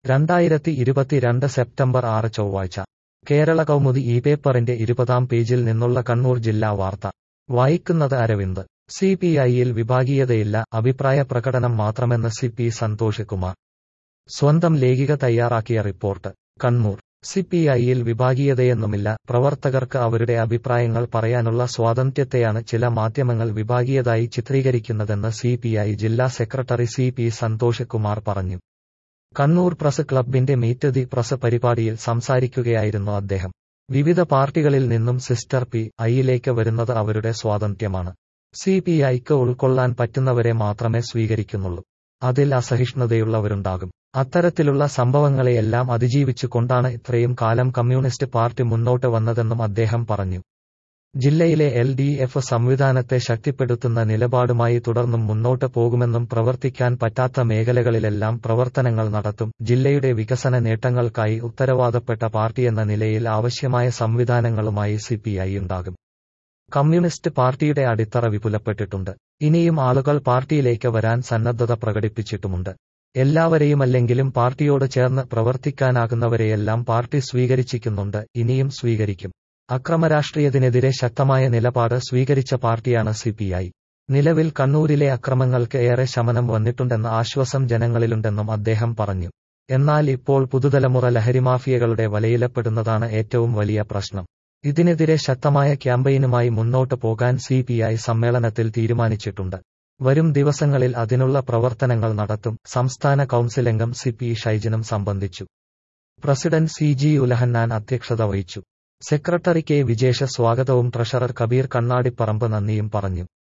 രണ്ടായിരത്തി ഇരുപത്തിരണ്ട് സെപ്റ്റംബർ ആറ് ചൊവ്വാഴ്ച കേരള കൗമുദി ഈ പേപ്പറിന്റെ ഇരുപതാം പേജിൽ നിന്നുള്ള കണ്ണൂർ ജില്ലാ വാർത്ത വായിക്കുന്നത് അരവിന്ദ് സി പി ഐയിൽ വിഭാഗീയതയില്ല അഭിപ്രായ പ്രകടനം മാത്രമെന്ന് സി പി സന്തോഷ് കുമാർ സ്വന്തം ലേഖിക തയ്യാറാക്കിയ റിപ്പോർട്ട് കണ്ണൂർ സി പി ഐയിൽ വിഭാഗീയതയൊന്നുമില്ല പ്രവർത്തകർക്ക് അവരുടെ അഭിപ്രായങ്ങൾ പറയാനുള്ള സ്വാതന്ത്ര്യത്തെയാണ് ചില മാധ്യമങ്ങൾ വിഭാഗീയതായി ചിത്രീകരിക്കുന്നതെന്ന് സി പി ഐ ജില്ലാ secretary C P Santhosh Kumar പറഞ്ഞു കണ്ണൂർ പ്രസ് ക്ലബിന്റെ മീറ്റ് ദി പ്രസ് പരിപാടിയിൽ സംസാരിക്കുകയായിരുന്നു അദ്ദേഹം വിവിധ പാർട്ടികളിൽ നിന്നും സിസ്റ്റർ പി ഐയിലേക്ക് വരുന്നത് അവരുടെ സ്വാതന്ത്ര്യമാണ് സി പി ഐക്ക് ഉൾക്കൊള്ളാൻ പറ്റുന്നവരെ മാത്രമേ സ്വീകരിക്കുന്നുള്ളൂ അതിൽ അസഹിഷ്ണുതയുള്ളവരുണ്ടാകും അത്തരത്തിലുള്ള സംഭവങ്ങളെയെല്ലാം അതിജീവിച്ചു കൊണ്ടാണ് ഇത്രയും കാലം കമ്മ്യൂണിസ്റ്റ് പാർട്ടി മുന്നോട്ട് വന്നതെന്നും അദ്ദേഹം പറഞ്ഞു ജില്ലയിലെ എൽ ഡി എഫ് സംവിധാനത്തെ ശക്തിപ്പെടുത്തുന്ന നിലപാടുമായി തുടർന്നും മുന്നോട്ട് പോകുമെന്നും പ്രവർത്തിക്കാൻ പറ്റാത്ത മേഖലകളിലെല്ലാം പ്രവർത്തനങ്ങൾ നടത്തും ജില്ലയുടെ വികസന നേട്ടങ്ങൾക്കായി ഉത്തരവാദപ്പെട്ട പാർട്ടിയെന്ന നിലയിൽ ആവശ്യമായ സംവിധാനങ്ങളുമായി സിപിഐ ഉണ്ടാകും കമ്മ്യൂണിസ്റ്റ് പാർട്ടിയുടെ അടിത്തറ വിപുലപ്പെട്ടിട്ടുണ്ട് ഇനിയും ആളുകൾ പാർട്ടിയിലേക്ക് വരാൻ സന്നദ്ധത പ്രകടിപ്പിച്ചിട്ടുമുണ്ട് എല്ലാവരെയുമല്ലെങ്കിലും പാർട്ടിയോട് ചേർന്ന് പ്രവർത്തിക്കാനാകുന്നവരെയെല്ലാം പാർട്ടി സ്വീകരിച്ചിരിക്കുന്നുണ്ട് ഇനിയും സ്വീകരിക്കും അക്രമരാഷ്ട്രീയത്തിനെതിരെ ശക്തമായ നിലപാട് സ്വീകരിച്ച പാർട്ടിയാണ് സിപിഐ നിലവിൽ കണ്ണൂരിലെ അക്രമങ്ങൾക്ക് ഏറെ ശമനം വന്നിട്ടുണ്ടെന്ന ആശ്വാസം ജനങ്ങളിലുണ്ടെന്നും അദ്ദേഹം പറഞ്ഞു എന്നാൽ ഇപ്പോൾ പുതുതലമുറ ലഹരിമാഫിയകളുടെ വലയിലപ്പെടുന്നതാണ് ഏറ്റവും വലിയ പ്രശ്നം ഇതിനെതിരെ ശക്തമായ ക്യാമ്പയിനുമായി മുന്നോട്ട് പോകാൻ സിപിഐ സമ്മേളനത്തിൽ തീരുമാനിച്ചിട്ടുണ്ട് വരും ദിവസങ്ങളിൽ അതിനുള്ള പ്രവർത്തനങ്ങൾ നടത്തും സംസ്ഥാന കൌൺസിലംഗം സി പി ഷൈജനും സംബന്ധിച്ചു പ്രസിഡന്റ് സി ജി ഉലഹന്നാൻ അധ്യക്ഷത വഹിച്ചു സെക്രട്ടറി കെ വിജേഷ സ്വാഗതവും ട്രഷറർ കബീർ കണ്ണാടിപ്പറമ്പ് നന്ദിയും പറഞ്ഞു